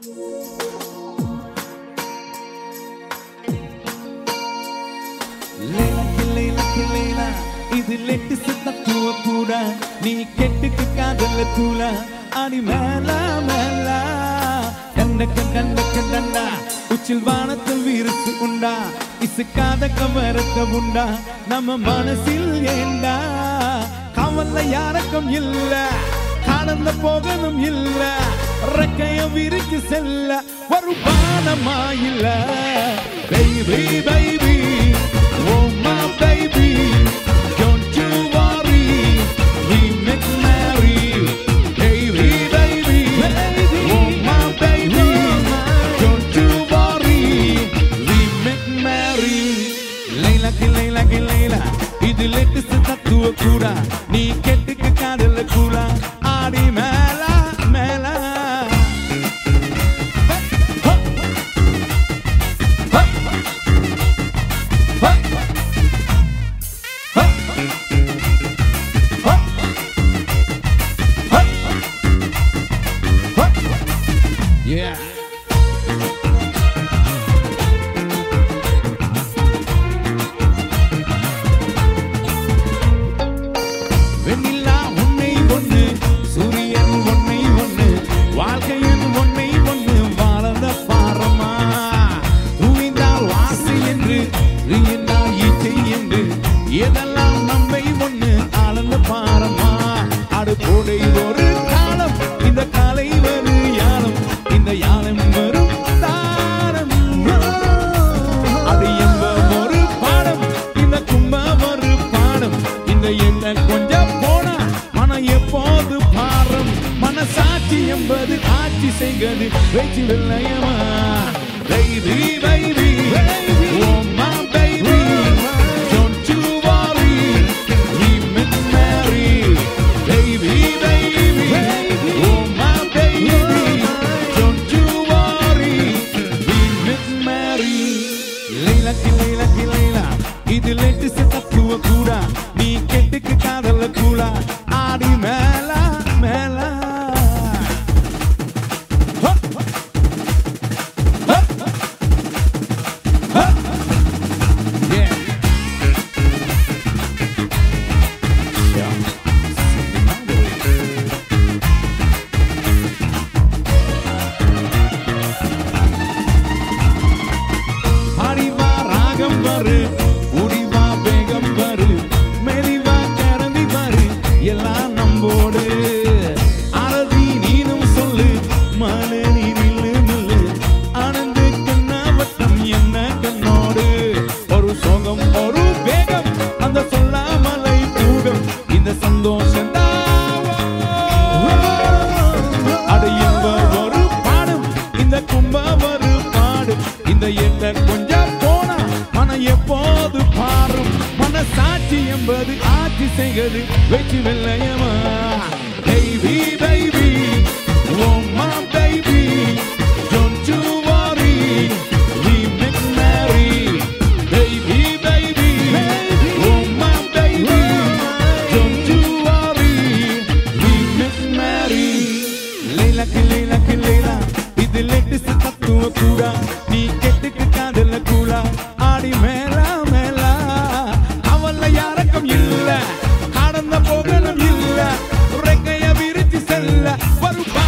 லேலா கில்லேலா கில்லேலா இது லெட்டு சித்தத்துவ கூட நீ கெட்டுக்கு காதல கூட அடி மேல மேல கண்டக்க கண்டக்க டண்டா உச்சில் வானத்தில் விரிச்சு உண்டா இசுக்காத கவரத்த உண்டா நம்ம மனசில் ஏண்டா கவலை யாருக்கும் இல்ல கடந்த போகணும் இல்ல ரெக்கைய விரிச்சு செல்ல ஒரு பானமா இல்ல baby baby oh my baby don't you worry we make merry baby baby oh my baby don't you worry we make merry Laila கி லைலா கி லைலா இது லேட்டஸ்ட் தத்துவ கூட நீ கெட்டுக்கு காதல கூட ஆடி மேல மேல Yeah. வெண்ணிலா உன்னை ஒண்ணு சூரியன் உன்னை ஒண்ணு வாழ்க்கையின் உன்னை ஒண்ணு வாழ்ந்த பாரமா தூய்ந்தால் வாசி என்று ரீந்தால் ஈச்சை என்று எதெல்லாம் நம்மை ஒண்ணு ஆழ்ந்த பாரமா அடு கோடை ஒரு காலம் இந்த காலை வரு யானம் இந்த யானம் வரும் தாரம் அது என்ப ஒரு பாடம் இந்த கும்பம் ஒரு பாடம் இந்த எண்ண கொஞ்சம் போனா மனம் எப்போது பாரம் மனசாட்சி என்பது ஆட்சி செய்கிறது வெற்றி வெள்ளையமா baby baby oh my baby don't you worry we met merry baby baby oh my baby don't you worry we met merry Laila கி லைலா கி லைலா இது லேட்டஸ்ட் தத்துவ கூட நீ கெட்டுக்கு காதல கூட ஆடி மேல மேல ஹ! ஹ! ஹ! Yeah. Yeah. அடிவா ராகம் வரு உடிவா வேகம் வரு மெலிவா கரந்தி வரு எல்லாம் நம்போடு அறதி நீனும் சொல்லு மனு நீ நில்லு நில்லு ஆனந்து கண்ணாவட்டம் என்ன கண்ணோடு ஒரு சோகம் ஒரு வேகம் அந்த சொல்லாமலை தூகம் இந்த சந்தோஷம் அட என்ப ஒரு பாடும் இந்த கும்ப ஒரு பாடு இந்த எண்ண கொஞ்சம் போனா மனம் எப்போது பாரும் மனசாட்சி என்பது ஆட்சி செய்கிறது வெற்றி வெள்ளையமா baby baby oh my baby don't you worry we make merry baby baby oh my baby don't you worry we make merry Laila கி லைலா கி லைலா இது லேட்டஸ்ட் தத்துவ கூட நீ கெட்டுக்கு காதல கூட ஆடி மேல மேல அவல்ல யாருக்கும் இல்ல கடந்த போகணும் இல்ல ரெக்கைய விரிச்சு செல்ல ஒரு